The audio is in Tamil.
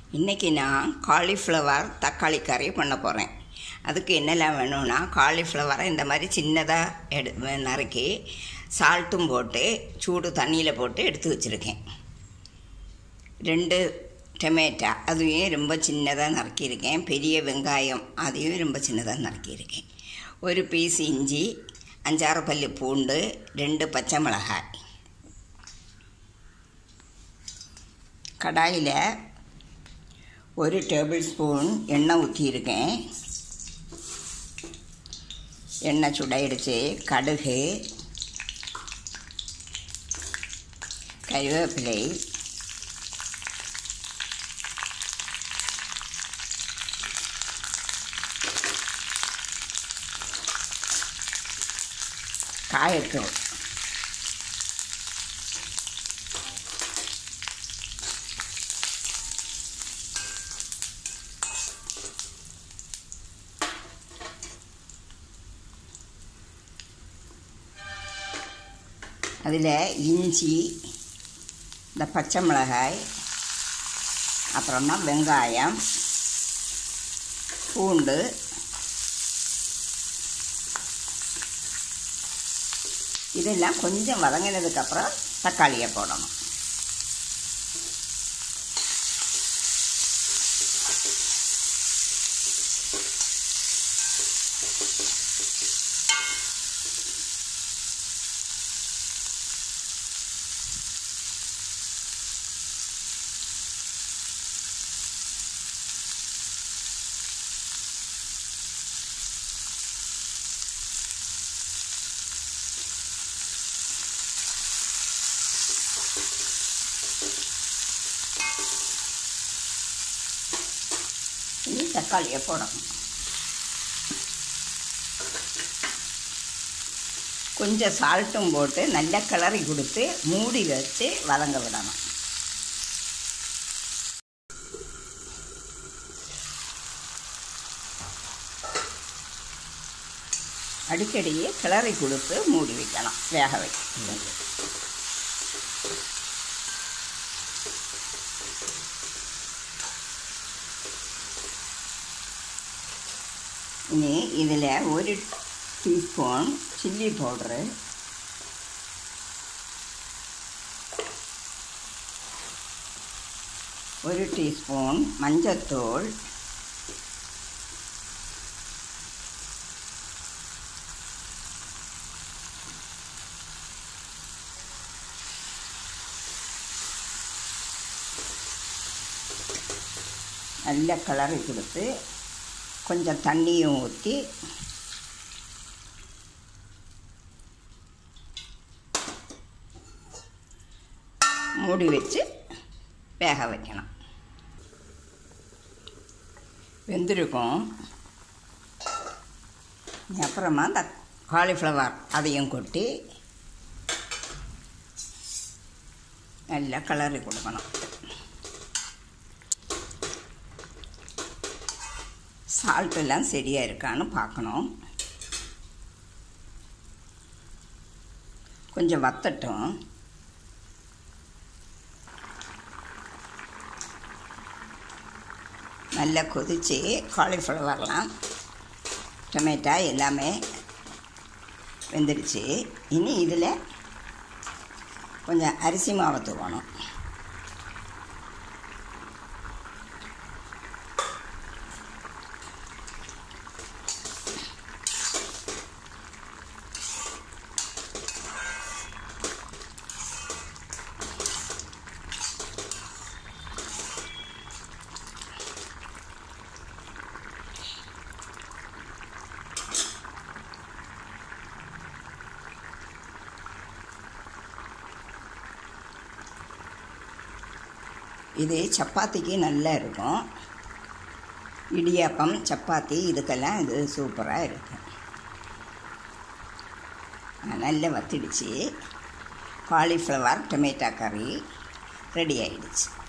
இன்றைக்கி நான் காலிஃப்ளவர் தக்காளி கறி பண்ண போகிறேன் அதுக்கு என்னெல்லாம் வேணும்னா காலிஃப்ளவரை இந்த மாதிரி சின்னதாக எடு நறுக்கி சால்ட்டும் போட்டு சூடு தண்ணியில் போட்டு எடுத்து வச்சுருக்கேன் ரெண்டு டொமேட்டோ அதையும் ரொம்ப சின்னதாக நறுக்கியிருக்கேன் பெரிய வெங்காயம் அதையும் ரொம்ப சின்னதாக நறுக்கியிருக்கேன் ஒரு பீஸ் இஞ்சி அஞ்சாறு பல்லு பூண்டு ரெண்டு பச்சை மிளகாய் கடாயில் ஒரு டேபிள் ஸ்பூன் எண்ணெய் ஊற்றியிருக்கேன் எண்ணெய் சுடையிடுச்சு கடுகு கருவேப்பிலை காயத்தூள் அதில் இஞ்சி இந்த பச்சை மிளகாய் அப்புறமா வெங்காயம் பூண்டு இதெல்லாம் கொஞ்சம் வதங்கினதுக்கப்புறம் தக்காளியை போடணும் இனி தக்காளியை போடணும் கொஞ்சம் சால்ட்டும் போட்டு நல்ல கிளறி கொடுத்து மூடி வச்சு வதங்க விடணும் அடிக்கடியே கிளறி கொடுத்து மூடி வைக்கணும் வேக வைக்கணும் இனி இதில் ஒரு டீஸ்பூன் சில்லி பவுட்ரு ஒரு டீஸ்பூன் மஞ்சத்தூள் நல்ல கலரை கொடுத்து கொஞ்சம் தண்ணியும் ஊற்றி மூடி வச்சு வேக வைக்கணும் வெந்திருக்கும் அப்புறமா இந்த காலிஃப்ளவர் அதையும் கொட்டி நல்லா கலரி கொடுக்கணும் சால்ட் எல்லாம் சரியாக இருக்கான்னு பார்க்கணும் கொஞ்சம் வத்தட்டும் நல்லா கொதித்து காலிஃப்ளவர்லாம் டொமேட்டோ எல்லாமே வெந்துடுச்சு இனி இதில் கொஞ்சம் அரிசி மாவு தூவணும் இது சப்பாத்திக்கு நல்லா இருக்கும் இடியாப்பம் சப்பாத்தி இதுக்கெல்லாம் இது சூப்பராக இருக்கும் நல்லா வத்திடுச்சு காலிஃப்ளவர் டொமேட்டோ கறி ரெடி ஆயிடுச்சு